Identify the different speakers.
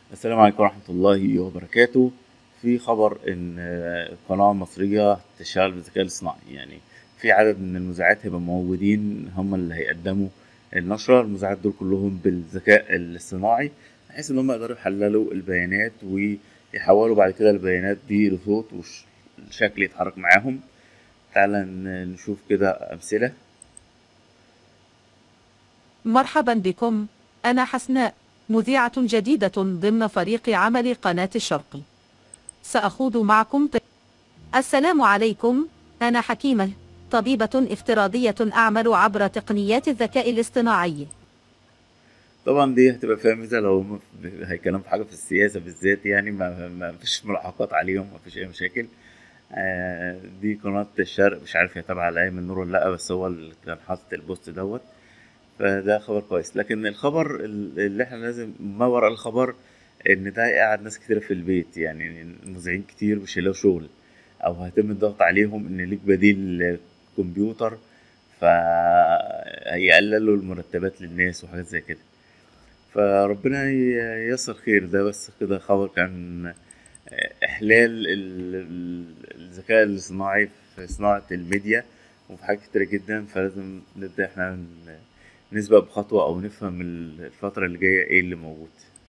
Speaker 1: السلام عليكم ورحمة الله وبركاته في خبر إن آه، قناة مصرية تشتغل بالذكاء الاصطناعي يعني في عدد من المذيعات هيبقوا موجودين هم اللي هيقدموا النشرة المذيعات دول كلهم بالذكاء الاصطناعي بحيث إن هم يقدروا يحللوا البيانات ويحولوا بعد كده البيانات دي لصوت والشكل يتحرك معاهم تعالى ن- نشوف كده أمثلة
Speaker 2: مرحبا بكم أنا حسناء مذيعة جديدة ضمن فريق عمل قناة الشرق سأخوض معكم ت... السلام عليكم أنا حكيمة طبيبة افتراضية أعمل عبر تقنيات الذكاء الاصطناعي
Speaker 1: طبعا دي هتبقى فيها ميزة لو هم هيتكلموا في حاجة في السياسة بالذات يعني ما, ما فيش ملاحقات عليهم ما فيش أي مشاكل آه، دي قناة الشرق مش عارف هي تابعة لأيمن نور ولا لأ بس هو اللي كان حاطط البوست دوت فده خبر كويس لكن الخبر ال- اللي احنا لازم ما وراء الخبر إن ده يقعد ناس كتيرة في البيت يعني المذيعين كتير مش هيلاقوا شغل أو هيتم الضغط عليهم إن ليك بديل كمبيوتر فهيقللوا المرتبات للناس وحاجات زي كده فربنا ي- ييسر خير ده بس كده خبر كان إحلال ال- ال- الذكاء الاصطناعي في صناعة الميديا وفي حاجات كتيرة جدا فلازم نبدأ احنا ن- نسبق بخطوة أو نفهم ال- الفترة اللي جاية ايه اللي موجود